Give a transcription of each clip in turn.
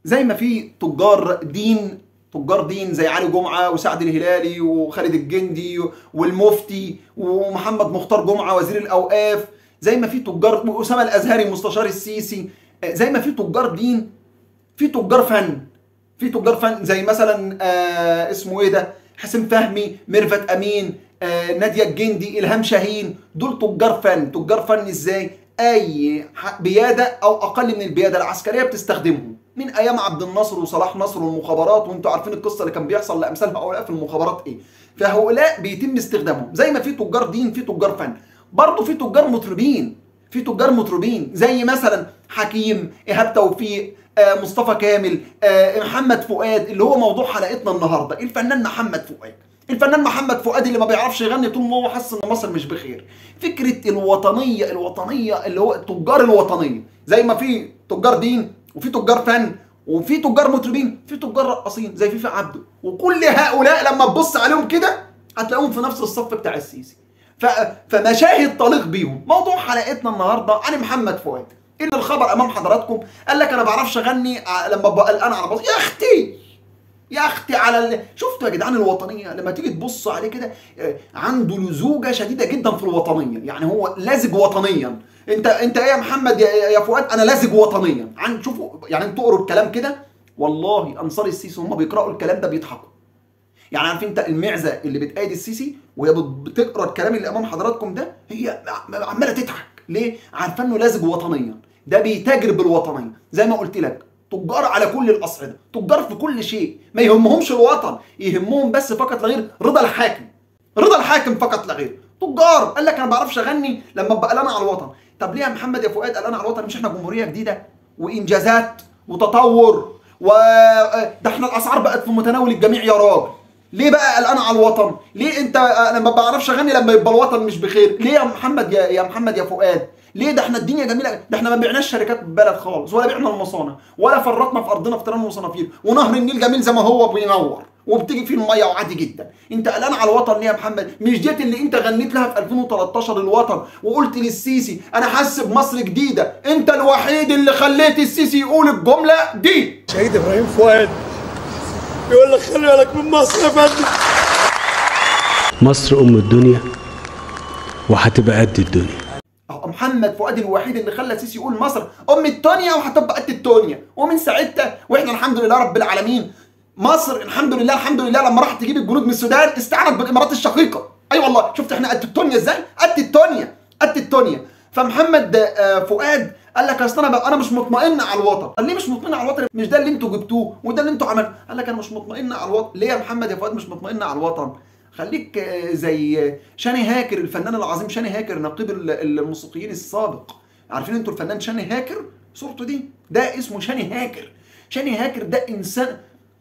زي ما في تجار دين تجار دين زي علي جمعه وسعد الهلالي وخالد الجندي والمفتي ومحمد مختار جمعه وزير الاوقاف زي ما في تجار واسامه الازهري مستشار السيسي زي ما في تجار دين في تجار فن في تجار فن زي مثلا آه اسمه ايه ده حسين فهمي ميرفت امين آه ناديه الجندي الهام شاهين دول تجار فن تجار فن ازاي اي ح- بياده او اقل من البياده العسكريه بتستخدمهم من ايام عبد الناصر وصلاح نصر والمخابرات وانتوا عارفين القصه اللي كان بيحصل لامثال هؤلاء في المخابرات ايه فهؤلاء بيتم استخدامهم زي ما في تجار دين في تجار فن برضه في تجار مطربين في تجار مطربين زي مثلا حكيم ايهاب توفيق آه، مصطفى كامل آه، محمد فؤاد اللي هو موضوع حلقتنا النهارده الفنان محمد فؤاد الفنان محمد فؤاد اللي ما بيعرفش يغني طول ما هو حاسس ان مصر مش بخير فكره الوطنيه الوطنيه اللي هو التجار الوطنيه زي ما في تجار دين وفي تجار فن وفي تجار مطربين في تجار رقاصين زي فيفي عبده وكل هؤلاء لما تبص عليهم كده هتلاقيهم في نفس الصف بتاع السيسي ف... فمشاهد تليق بيهم موضوع حلقتنا النهارده عن محمد فؤاد اللي الخبر امام حضراتكم قال لك انا بعرفش اغني ع- لما ببقى قلقان على بص يا اختي يا اختي على ال... شفتوا يا جدعان الوطنيه لما تيجي تبص عليه كده آه، عنده لزوجه شديده جدا في الوطنيه يعني هو لازج وطنيا انت انت ايه يا محمد يا, يا فؤاد انا لازج وطنيا عن شوفوا يعني انتوا تقروا الكلام كده والله انصار السيسي هم بيقراوا الكلام ده بيضحكوا يعني عارفين انت المعزه اللي بتأيد السيسي وهي بت- بتقرا الكلام اللي امام حضراتكم ده هي ع- عماله تضحك ليه؟ عارفه انه لازج وطنيا ده بيتاجر بالوطنيه زي ما قلت لك تجار على كل الاصعده تجار في كل شيء ما يهمهمش الوطن يهمهم بس فقط لا غير رضا الحاكم رضا الحاكم فقط لا غير تجار قال لك انا ما بعرفش اغني لما ابقى قلقان على الوطن طب ليه يا محمد يا فؤاد قلقان على الوطن مش احنا جمهوريه جديده وانجازات وتطور و ده احنا الاسعار بقت في متناول الجميع يا راجل ليه بقى قلقان على الوطن؟ ليه انت انا ما بعرفش اغني لما يبقى الوطن مش بخير؟ ليه يا محمد يا, يا محمد يا فؤاد؟ ليه ده احنا الدنيا جميله ده احنا ما بعناش شركات البلد خالص ولا بعنا المصانع ولا فرطنا في ارضنا في ترام وصنافير ونهر النيل جميل زي ما هو بينور وبتيجي فيه الميه وعادي جدا انت قلقان على الوطن ليه يا محمد مش ديت اللي انت غنيت لها في 2013 الوطن وقلت للسيسي انا حاسس بمصر جديده انت الوحيد اللي خليت السيسي يقول الجمله دي شهيد ابراهيم فؤاد يقول لك خلي بالك من مصر يا فندم مصر أم الدنيا وهتبقى قد الدنيا أهو محمد فؤاد الوحيد اللي خلى السيسي يقول مصر ام التونيا وهتبقى قد التونيا ومن ساعتها واحنا الحمد لله رب العالمين مصر الحمد لله الحمد لله لما راحت تجيب الجنود من السودان استعانت بالامارات الشقيقه اي أيوة والله شفت احنا قد التونيا ازاي قد التونيا قد التونيا فمحمد آه، فؤاد قال لك اصل انا بقى- انا مش مطمئن على الوطن قال ليه مش مطمئن على الوطن مش ده اللي انتوا جبتوه وده اللي انتوا عملتوه قال لك انا مش مطمئن على الوطن ليه يا محمد يا فؤاد مش مطمئن على الوطن خليك آه، زي آه، شاني هاكر الفنان العظيم شاني هاكر نقيب ال- الموسيقيين السابق عارفين انتوا الفنان شاني هاكر صورته دي ده اسمه شاني هاكر شاني هاكر ده انسان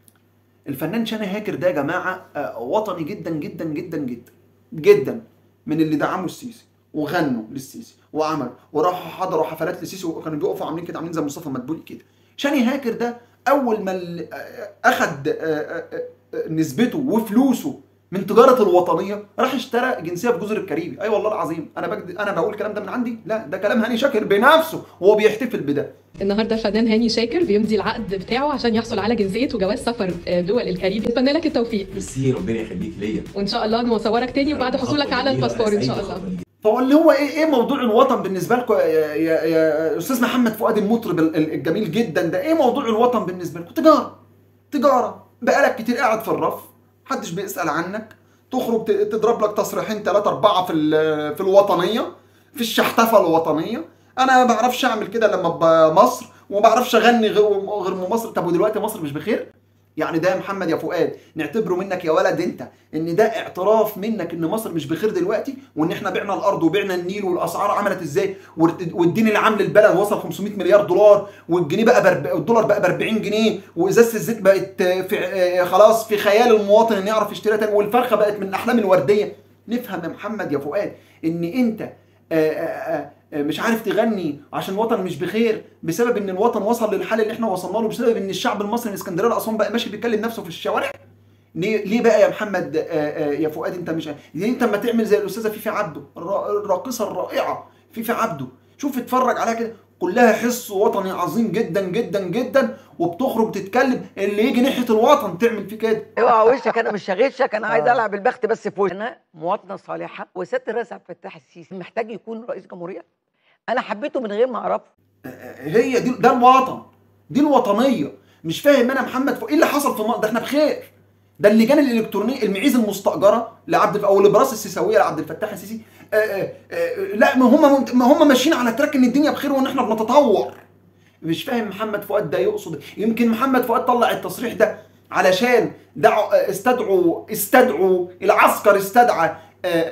الفنان شاني هاكر ده يا جماعه آه، وطني جدا جدا جدا جدا جدا من اللي دعموا السيسي وغنوا للسيسي وعملوا وراحوا حضروا حفلات للسيسي وكانوا بيقفوا عاملين كده عاملين زي مصطفى مدبولي كده شاني هاكر ده اول ما ال- آه، اخد آه، آه، آه، نسبته وفلوسه من تجاره الوطنيه راح اشترى جنسيه في جزر الكاريبي اي والله العظيم انا بجد انا بقول الكلام ده من عندي لا ده كلام هاني شاكر بنفسه وهو بيحتفل بده النهارده الفنان هاني شاكر بيمضي العقد بتاعه عشان يحصل على جنسيه وجواز سفر آه، دول الكاريبي نتمنى لك التوفيق ميرسي ربنا يخليك ليا وان شاء الله نصورك تاني وبعد حصولك على الباسبور ان شاء الله فهو اللي هو ايه ايه موضوع الوطن بالنسبه لكم يا, يا, يا استاذ محمد فؤاد المطرب ال- ال- الجميل جدا ده ايه موضوع الوطن بالنسبه لكم تجاره تجاره بقالك كتير قاعد في الرف محدش بيسال عنك تخرج ت- تضرب لك تصريحين ثلاثه اربعه في ال- في الوطنيه في الشحتفه الوطنيه انا ما بعرفش اعمل كده لما ابقى مصر وما بعرفش اغني غير غير من مصر طب ودلوقتي مصر مش بخير يعني ده يا محمد يا فؤاد نعتبره منك يا ولد انت ان ده اعتراف منك ان مصر مش بخير دلوقتي وان احنا بعنا الارض وبعنا النيل والاسعار عملت ازاي والت- والدين العام للبلد وصل 500 مليار دولار والجنيه بقى برب... الدولار بقى ب 40 جنيه وازازه الزيت بقت في آه، خلاص في خيال المواطن ان يعرف يشتريها تاني والفرخه بقت من الاحلام الورديه نفهم يا محمد يا فؤاد ان انت آه، آه، آه، مش عارف تغني عشان الوطن مش بخير بسبب ان الوطن وصل للحال اللي احنا وصلنا له بسبب ان الشعب المصري من اسكندريه لاسوان بقى ماشي بيكلم نفسه في الشوارع ليه ليه بقى يا محمد آه، آه، يا فؤاد انت مش ليه انت ما تعمل زي الاستاذه فيفي عبده الرا- الراقصه الرائعه فيفي عبده شوف اتفرج عليها كده كلها حس وطني عظيم جدا جدا جدا وبتخرج تتكلم اللي يجي ناحيه الوطن تعمل فيه كده اوعى وشك انا مش هغشك انا عايز العب البخت بس في وشك انا مواطنه صالحه وسياده الرئيس عبد الفتاح السيسي محتاج يكون رئيس جمهوريه انا حبيته من غير ما اعرفه هي دي ده الوطن دي الوطنيه مش فاهم انا محمد فوق ايه اللي حصل في مصر ده احنا بخير ده اللجان الالكترونيه المعيز المستاجره لعبد الف- او الابراس السيساويه لعبد الفتاح السيسي آه آه آه لا ما هم ما هم ماشيين على تراك ان الدنيا بخير وان احنا بنتطور مش فاهم محمد فؤاد ده يقصد إيه. يمكن محمد فؤاد طلع التصريح ده علشان دعوا استدعوا استدعوا العسكر استدعى آه،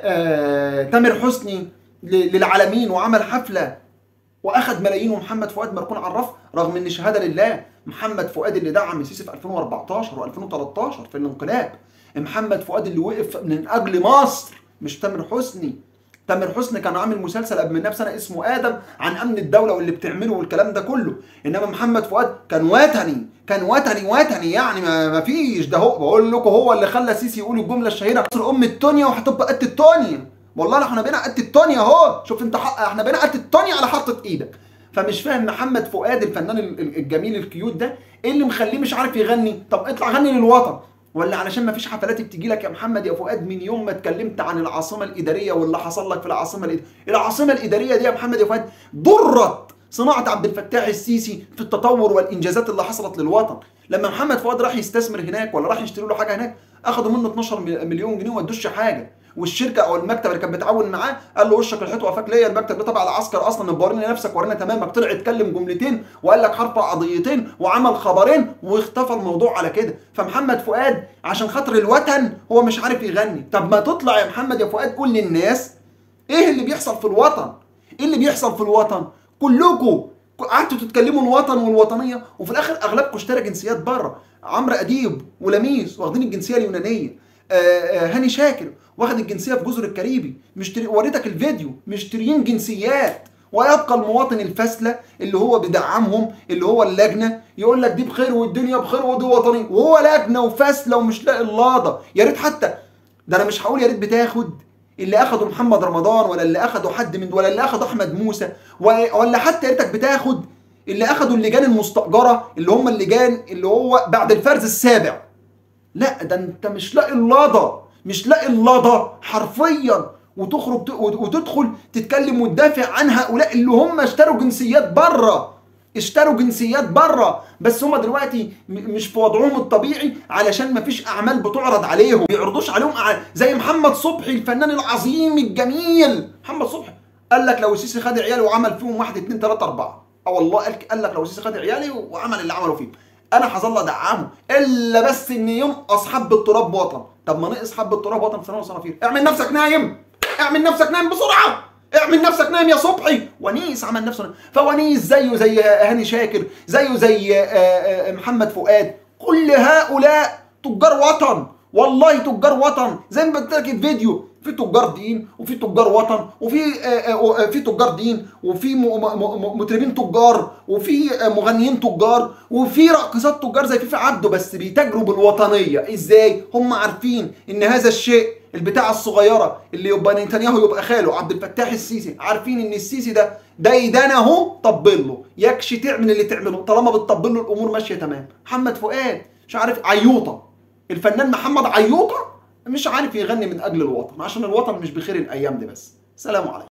آه، تامر حسني ل- للعالمين وعمل حفله واخد ملايين ومحمد فؤاد مركون على الرف رغم ان شهاده لله محمد فؤاد اللي دعم السيسي في 2014 و2013 في الانقلاب محمد فؤاد اللي وقف من اجل مصر مش تامر حسني تامر حسني كان عامل مسلسل قبل منها بسنه اسمه ادم عن امن الدوله واللي بتعمله والكلام ده كله انما محمد فؤاد كان وطني كان وطني وطني يعني ما, ما فيش ده هو بقول لكم هو اللي خلى السيسي يقول الجمله الشهيره مصر ام الدنيا وهتبقى قد الدنيا والله احنا بقينا قد الدنيا اهو شوف انت حق احنا بقينا قد الدنيا على حطه ايدك فمش فاهم محمد فؤاد الفنان ال- ال- الجميل الكيوت ده ايه اللي مخليه مش عارف يغني طب اطلع غني للوطن ولا علشان ما فيش حفلات بتجي لك يا محمد يا فؤاد من يوم ما اتكلمت عن العاصمه الاداريه واللي حصل لك في العاصمه الاداريه العاصمه الاداريه دي يا محمد يا فؤاد ضرت صناعه عبد الفتاح السيسي في التطور والانجازات اللي حصلت للوطن لما محمد فؤاد راح يستثمر هناك ولا راح يشتري له حاجه هناك اخدوا منه 12 مل- مليون جنيه وما ادوش حاجه والشركه او المكتب اللي كان بيتعاون معاه قال له وشك الحيط وقفاك ليا المكتب ده تبع العسكر اصلا ورينا نفسك ورينا تمامك طلع اتكلم جملتين وقال لك هرفع قضيتين وعمل خبرين واختفى الموضوع على كده فمحمد فؤاد عشان خاطر الوطن هو مش عارف يغني طب ما تطلع يا محمد يا فؤاد قول للناس ايه اللي بيحصل في الوطن ايه اللي بيحصل في الوطن كلكم قعدتوا تتكلموا الوطن والوطنيه وفي الاخر اغلبكم اشترى جنسيات بره عمرو اديب ولميس واخدين الجنسيه اليونانيه آه، آه، هاني شاكر واخد الجنسيه في جزر الكاريبي مشتري وريتك الفيديو مشتريين جنسيات ويبقى المواطن الفاسله اللي هو بيدعمهم اللي هو اللجنه يقول لك دي بخير والدنيا بخير ودي وطنيه وهو لجنه وفاسله ومش لاقي اللاضه يا ريت حتى ده انا مش هقول يا ريت بتاخد اللي اخده محمد رمضان ولا اللي اخده حد من ولا اللي اخده احمد موسى و- ولا حتى يا ريتك بتاخد اللي اخدوا اللجان المستاجره اللي هم اللجان اللي هو بعد الفرز السابع لا ده انت مش لاقي اللضا مش لاقي اللضا حرفيا وتخرج ت- وتدخل تتكلم وتدافع عن هؤلاء اللي هم اشتروا جنسيات بره اشتروا جنسيات بره بس هم دلوقتي م- مش في وضعهم الطبيعي علشان ما فيش اعمال بتعرض عليهم ما بيعرضوش عليهم أع- زي محمد صبحي الفنان العظيم الجميل محمد صبحي قال لك لو السيسي خد عيالي وعمل فيهم واحد اتنين تلاته اربعه اه والله قال قال لك لو السيسي خد عيالي وعمل اللي عمله فيهم انا هظل ادعمه الا بس ان ينقص حبه تراب وطن طب ما نقص حبه تراب وطن في ثانوي وصنافير اعمل نفسك نايم اعمل نفسك نايم بسرعه اعمل نفسك نايم يا صبحي ونيس عمل نفسه نايم. فونيس زيه زي هاني شاكر زيه زي آه، آه، محمد فؤاد كل هؤلاء تجار وطن والله تجار وطن زي ما قلت لك الفيديو في تجار دين وفي تجار وطن وفي آه، آه، آه، في تجار دين وفي م- م- م- مطربين تجار وفي آه، مغنيين تجار وفي راقصات تجار زي فيفي عبده بس بيتاجروا بالوطنيه ازاي هم عارفين ان هذا الشيء البتاعه الصغيره اللي يبقى نتنياهو يبقى خاله عبد الفتاح السيسي عارفين ان السيسي ده ده يدان اهو طبل له يكشي تعمل اللي تعمله طالما بتطبل له الامور ماشيه تمام محمد فؤاد مش عارف عيوطه الفنان محمد عيوطه مش عارف يغني من اجل الوطن عشان الوطن مش بخير الايام دي بس سلام عليكم